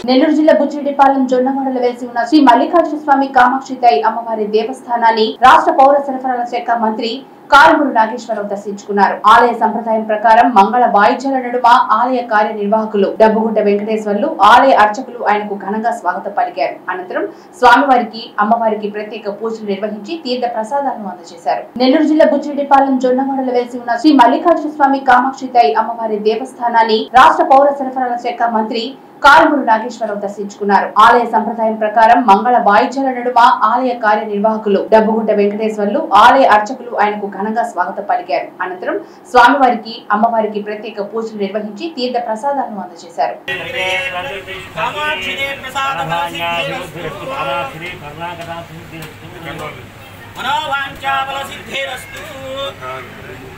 నెల్లూరు జిల్లా బుచ్చిరెడ్డిపాలెం జొన్నవాడలో వేసి ఉన్న శ్రీ మల్లికార్జున స్వామి కామాక్షి తై అమ్మవారి దేవస్థానాన్ని రాష్ట్ర పౌర సరఫరాల శాఖ మంత్రి కారుమూరు నాగేశ్వరరావు దర్శించుకున్నారు ఆలయ సంప్రదాయం ప్రకారం మంగళ వాయిద్యాల నడుమ ఆలయ కార్యనిర్వాహకులు డబ్బుగుంట వెంకటేశ్వర్లు ఆలయ అర్చకులు ఆయనకు ఘనంగా స్వాగతం పలికారు అనంతరం స్వామివారికి అమ్మవారికి ప్రత్యేక పూజలు నిర్వహించి తీర్థ ప్రసాదాలను అందజేశారు నెల్లూరు జిల్లా బుచ్చిరెడ్డిపాలెం జొన్నవాడలో వేసి ఉన్న శ్రీ మల్లికార్జున స్వామి కామాక్షి తై అమ్మవారి దేవస్థానాన్ని రాష్ట్ర పౌర సరఫరాల శాఖ మంత్రి కారుమూరు నాగేశ్వరరావు దర్శించుకున్నారు ఆలయ సంప్రదాయం ప్రకారం మంగళ వాయిద్యాల నడుమ ఆలయ కార్యనిర్వాహకులు డబ్బుగుంట వెంకటేశ్వర్లు ఆలయ అర్చకులు ఆయనకు ఘనంగా స్వాగతం పలికారు అనంతరం స్వామివారికి అమ్మవారికి ప్రత్యేక పూజలు నిర్వహించి తీర్థ ప్రసాదాలను అందజేశారు కామాక్షినే ప్రసాదఫలసిద్ధిరస్తు. మనోవాంఛాఫలసిద్ధిరస్తు